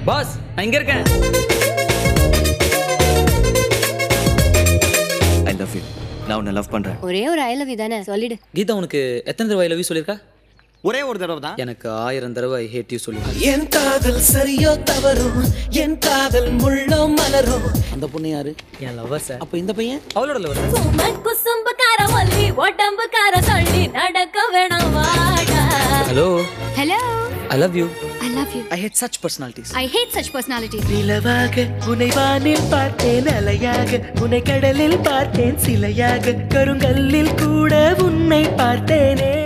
pass நான் இங்க இருக்கேன் ஐ லவ் யூ நான் உன்னை லவ் பண்றேன் ஒரே ஒரு ஐ லவ் யூ தானே சொல்லிடு கீதா உனக்கு எத்தனை தடவை ஐ லவ் யூ சொல்லியிருக்கா ஒரே ஒரு தடவை தான் எனக்கு ஆயிரம் தடவை ஐ ஹேட் யூ சொல்லி என் காதல் சரியோ தவறோ என் காதல் முள்ளோ மலரோ அந்த பொண்ணு யாரு என் லவ்வர் சார் அப்ப இந்த பையன் அவளோட லவர் குசும்புக்கார மல்லி உடம்புக்கார சொல்லி நடக்க வேணாம் வாடா hello hello I love you I love you I hate such personalities I hate such personality நிலவாக உன்னை வானில் பார்த்தேன் அலையாக உன்னை கடலில் பார்த்தேன் சிலையாக கருங்கல்லில் கூட உன்னை பார்த்தேனே